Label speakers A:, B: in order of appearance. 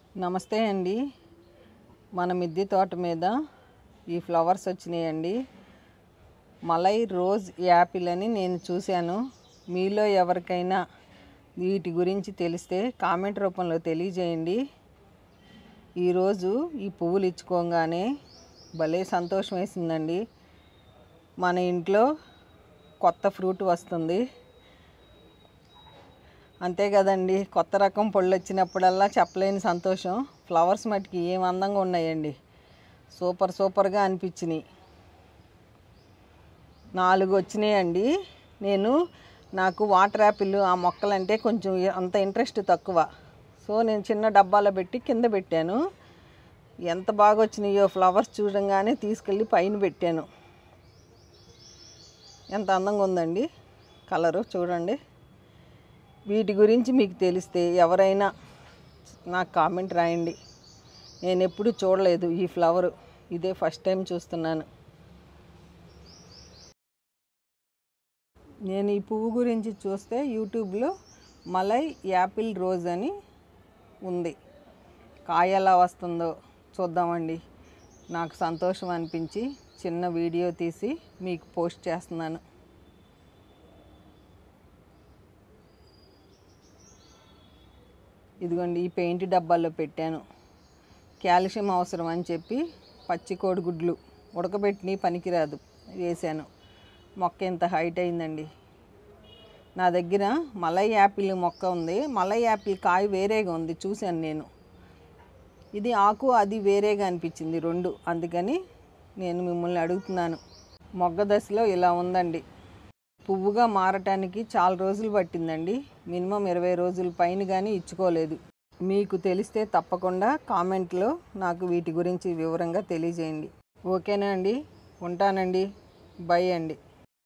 A: నమస్తే అండి మన మిద్దె తోట మీద ఈ ఫ్లవర్స్ వచ్చినాయండి మలై రోజ్ యాపిల్ అని నేను చూశాను మీలో ఎవరికైనా వీటి గురించి తెలిస్తే కామెంట్ రూపంలో తెలియజేయండి ఈరోజు ఈ పువ్వులు ఇచ్చుకోగానే భలే సంతోషం వేసిందండి మన ఇంట్లో కొత్త ఫ్రూట్ వస్తుంది అంతే కదండి కొత్త రకం పళ్ళు వచ్చినప్పుడల్లా చెప్పలేని సంతోషం ఫ్లవర్స్ మటుకి ఏం అందంగా ఉన్నాయండి సూపర్ సూపర్గా అనిపించినాయి నాలుగు వచ్చినాయండి నేను నాకు వాటర్ యాపిల్ ఆ మొక్కలంటే కొంచెం అంత ఇంట్రెస్ట్ తక్కువ సో నేను చిన్న డబ్బాలో పెట్టి కింద పెట్టాను ఎంత బాగా వచ్చినాయో ఫ్లవర్స్ చూడంగానే తీసుకెళ్ళి పైన పెట్టాను ఎంత అందంగా ఉందండి కలరు చూడండి వీటి గురించి మీకు తెలిస్తే ఎవరైనా నాకు కామెంట్ రాయండి నేను ఎప్పుడు చూడలేదు ఈ ఫ్లవరు ఇదే ఫస్ట్ టైం చూస్తున్నాను నేను ఈ పువ్వు గురించి చూస్తే యూట్యూబ్లో మలై యాపిల్ రోజ్ అని ఉంది కాయ ఎలా వస్తుందో చూద్దామండి నాకు సంతోషం అనిపించి చిన్న వీడియో తీసి మీకు పోస్ట్ చేస్తున్నాను ఇదిగోండి ఈ పెయింట్ డబ్బాల్లో పెట్టాను కాల్షియం అవసరం అని చెప్పి పచ్చి కోడిగుడ్లు ఉడకబెట్టి పనికిరాదు వేసాను మొక్క ఎంత హైట్ అయిందండి నా దగ్గర మలై యాపిల్ మొక్క ఉంది మలై యాపిల్ కాయ వేరేగా ఉంది చూశాను నేను ఇది ఆకు అది వేరేగా అనిపించింది రెండు అందుకని నేను మిమ్మల్ని అడుగుతున్నాను మొగ్గ దశలో ఇలా ఉందండి పువ్వుగా మారటానికి చాలా రోజులు పట్టిందండి మినిమం ఇరవై రోజుల పైన కానీ ఇచ్చుకోలేదు మీకు తెలిస్తే తప్పకుండా కామెంట్లో నాకు వీటి గురించి వివరంగా తెలియజేయండి ఓకేనా అండి ఉంటానండి బై అండి